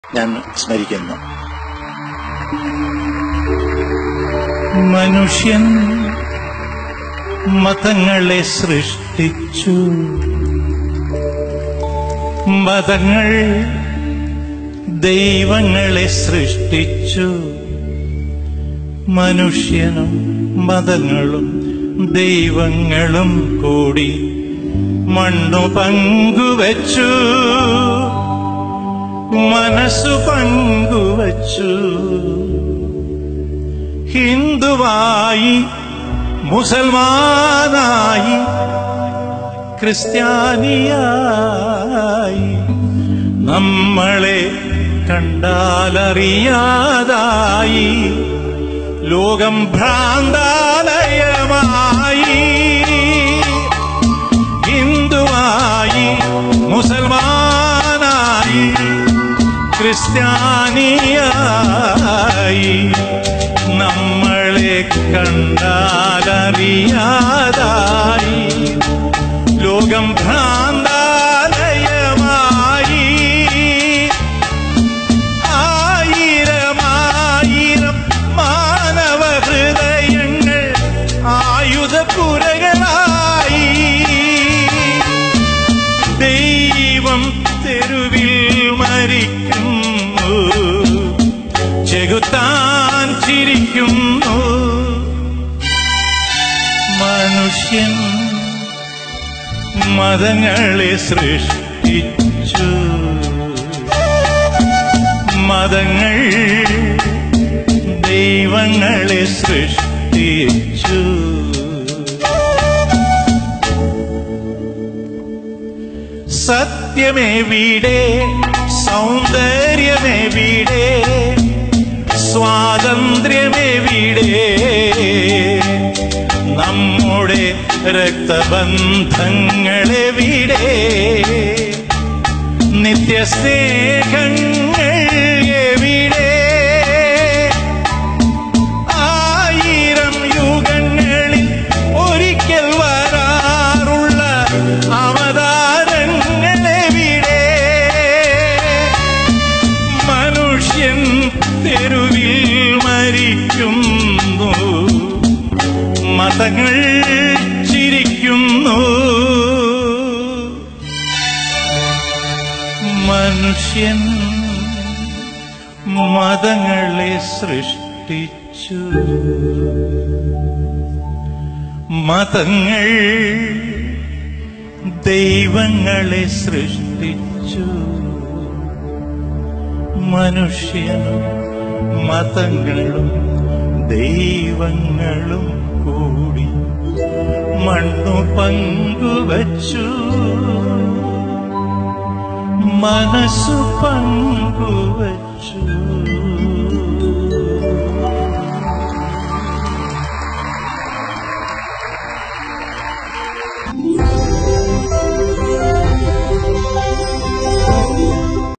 ഞാൻ സ്മരിക്കുന്നു മനുഷ്യൻ മതങ്ങളെ സൃഷ്ടിച്ചു മതങ്ങൾ ദൈവങ്ങളെ സൃഷ്ടിച്ചു മനുഷ്യനും മതങ്ങളും ദൈവങ്ങളും കൂടി മണ്ണു പങ്കുവച്ചു മനസ്സു പങ്കുവച്ചു ഹിന്ദുവായി മുസൽമാനായി ക്രിസ്ത്യാനിയായി നമ്മളെ കണ്ടാലറിയാതായി ലോകം ഭ്രാന്താലയമായി ഹിന്ദുവായി മുസൽമാനായി ക്രിസ്ത്യാനിയായി നമ്മളെ കണ്ടാലറിയാതായി ലോകം ഭ്രാന്താലയമായി ആയിരമായിരം മാനവ ഹൃദയങ്ങൾ ആയുധപുരകളായി ദൈവം തെരുവിൽ മരിക്കുന്നു ചെകുത്താൻ ചിരിക്കുന്നു മനുഷ്യൻ മതങ്ങളെ സൃഷ്ടിച്ചു മതങ്ങൾ ദൈവങ്ങളെ സൃഷ്ടിച്ചു സത്യമെവിടെ സൗന്ദര്യമെവിടെ സ്വാതന്ത്ര്യമെവിടെ നമ്മുടെ രക്തബന്ധങ്ങളെവിടെ നിത്യസ്നേഹങ്ങൾ എവിടെ ആയിരം യുഗങ്ങളിൽ ഒരിക്കൽ വരാറുള്ള അവതാരങ്ങളെവിടെ മനുഷ്യൻ തെരുവിൽ മരിക്കുന്നു മതങ്ങൾ ചിരിക്കുന്നു മനുഷ്യൻ മതങ്ങളെ സൃഷ്ടിച്ചു മതങ്ങൾ ദൈവങ്ങളെ സൃഷ്ടിച്ചു മനുഷ്യനും മതങ്ങളും ദൈവങ്ങളും കൂടി മണ്ണു പങ്കുവച്ചു മനസ്സു പങ്കുവച്ചു